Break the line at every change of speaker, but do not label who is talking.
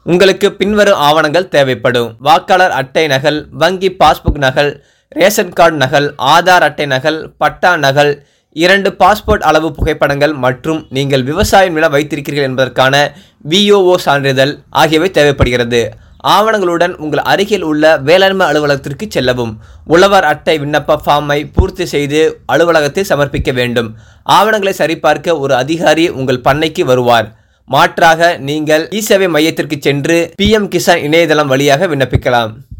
உங்களுக்கு பின்வரும் ஆவணங்கள் தேவைப்படும் வாக்காளர் அட்டை நகல் வங்கி பாஸ்புக் நகல் ரேஷன் கார்டு நகல் ஆதார் அட்டை நகல் பட்டா நகல் இரண்டு பாஸ்போர்ட் அளவு புகைப்படங்கள் மற்றும் நீங்கள் விவசாய நிலம் வைத்திருக்கிறீர்கள் என்பதற்கான விஓஓ சான்றிதழ் ஆகியவை தேவைப்படுகிறது ஆவணங்களுடன் உங்கள் அருகில் உள்ள வேளாண்மை அலுவலகத்திற்கு செல்லவும் உழவர் அட்டை விண்ணப்ப ஃபார்மை பூர்த்தி செய்து அலுவலகத்தில் சமர்ப்பிக்க வேண்டும் ஆவணங்களை சரிபார்க்க ஒரு அதிகாரி உங்கள் பண்ணைக்கு வருவார் மாற்றாக நீங்கள் இ சேவை மையத்திற்கு சென்று பிஎம் கிசான் இணையதளம் வழியாக விண்ணப்பிக்கலாம்